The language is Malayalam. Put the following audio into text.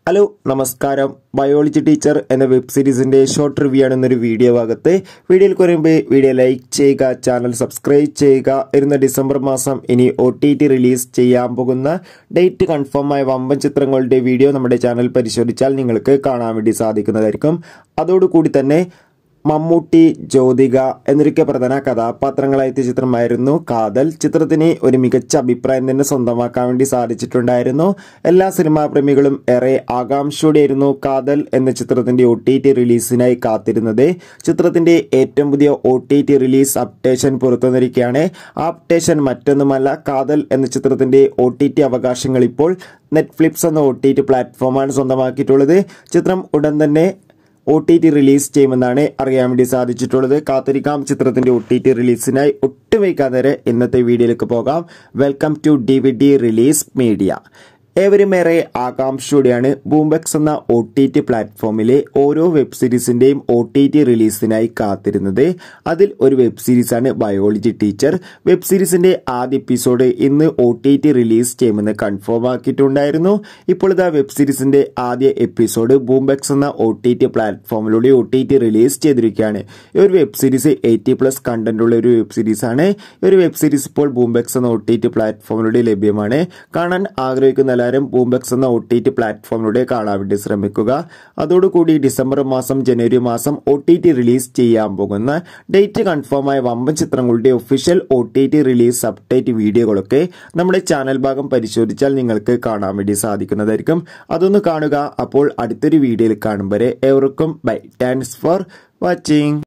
ഹലോ നമസ്കാരം ബയോളജി ടീച്ചർ എന്ന വെബ് സീരീസിന്റെ ഷോർട്ട് റിവ്യൂ ആണ് ഇന്നൊരു വീഡിയോ ഭാഗത്ത് വീഡിയോയിൽ കുറയുമ്പോൾ വീഡിയോ ലൈക്ക് ചെയ്യുക ചാനൽ സബ്സ്ക്രൈബ് ചെയ്യുക വരുന്ന ഡിസംബർ മാസം ഇനി ഒ ടി ടി റിലീസ് ചെയ്യാൻ പോകുന്ന ഡേറ്റ് കൺഫേം ആയ വമ്പൻ ചിത്രങ്ങളുടെ വീഡിയോ നമ്മുടെ ചാനൽ പരിശോധിച്ചാൽ നിങ്ങൾക്ക് കാണാൻ വേണ്ടി സാധിക്കുന്നതായിരിക്കും അതോടുകൂടി തന്നെ മമ്മൂട്ടി ജ്യോതിക എന്നൊക്കെ പ്രധാന കഥാപാത്രങ്ങളായെത്തിയ ചിത്രമായിരുന്നു കാതൽ ചിത്രത്തിന് ഒരു മികച്ച അഭിപ്രായം തന്നെ സ്വന്തമാക്കാൻ വേണ്ടി സാധിച്ചിട്ടുണ്ടായിരുന്നു എല്ലാ സിനിമാ പ്രേമികളും ഏറെ ആകാംക്ഷയോടെയായിരുന്നു കാതൽ എന്ന ചിത്രത്തിന്റെ ഒ ടി ടി റിലീസിനായി കാത്തിരുന്നത് ചിത്രത്തിന്റെ ഏറ്റവും പുതിയ O T T release updation പുറത്തുവന്നിരിക്കുകയാണ് ആ അപ്ഡേഷൻ മറ്റൊന്നുമല്ല കാതൽ എന്ന ചിത്രത്തിന്റെ ഒ ടി ടി അവകാശങ്ങൾ ഇപ്പോൾ നെറ്റ്ഫ്ലിക്സ് എന്ന ഒ ടി ടി പ്ലാറ്റ്ഫോമാണ് സ്വന്തമാക്കിയിട്ടുള്ളത് ചിത്രം ഉടൻ തന്നെ ഒ ടി ടി റിലീസ് ചെയ്യുമെന്നാണ് അറിയാൻ വേണ്ടി സാധിച്ചിട്ടുള്ളത് കാത്തിരിക്കാം ചിത്രത്തിന്റെ ഒ ടി ടി റിലീസിനായി ഒട്ടും വൈകാതെ ഇന്നത്തെ വീഡിയോയിലേക്ക് പോകാം welcome to D V D release media ഏവരും ഏറെ ആകാംക്ഷയോടെയാണ് ബൂംബെക്സ് എന്ന ഒ ടി ടി പ്ലാറ്റ്ഫോമിലെ ഓരോ വെബ് സീരീസിന്റെയും ഒ ടി ടി റിലീസിനായി കാത്തിരുന്നത് അതിൽ ഒരു വെബ് സീരീസാണ് ബയോളജി ടീച്ചർ വെബ് സീരീസിന്റെ ആദ്യ എപ്പിസോഡ് ഇന്ന് ഒ ടി ടി റിലീസ് ചെയ്യുമെന്ന് കൺഫേം ആക്കിയിട്ടുണ്ടായിരുന്നു ഇപ്പോൾ ഇതാ വെബ് സീരീസിന്റെ ആദ്യ എപ്പിസോഡ് ബൂംബെക്സ് എന്ന ഒ ടി ടി പ്ലാറ്റ്ഫോമിലൂടെ ഒ ടി ടി റിലീസ് ചെയ്തിരിക്കുകയാണ് ഈ ഒരു web series eighty plus content ഉള്ള ഒരു വെബ് സീരീസ് ആണ് ഈ ഒരു വെബ് സീരീസ് ഇപ്പോൾ ബൂംബെക്സ് എന്ന ഒ ടി ടി പ്ലാറ്റ്ഫോമിലൂടെ ലഭ്യമാണ് കാണാൻ ആഗ്രഹിക്കുന്ന എല്ലാവരും ബൂംബെക്സ് എന്ന ഒ ടി ടി പ്ലാറ്റ്ഫോമിലൂടെ കാണാൻ വേണ്ടി ശ്രമിക്കുക അതോടുകൂടി ഡിസംബർ മാസം ജനുവരി മാസം ഒ ടി ടി റിലീസ് ചെയ്യാൻ പോകുന്ന ഡേറ്റ് കൺഫേം ആയ വമ്പൻ ചിത്രങ്ങളുടെ official O T T release update വീഡിയോകളൊക്കെ നമ്മുടെ ചാനൽ ഭാഗം പരിശോധിച്ചാൽ നിങ്ങൾക്ക് കാണാൻ വേണ്ടി സാധിക്കുന്നതായിരിക്കും അതൊന്ന് കാണുക അപ്പോൾ അടുത്തൊരു വീഡിയോയിൽ കാണും വരെ ഏവർക്കും ബൈ താങ്ക്സ് ഫോർ വാച്ചിങ്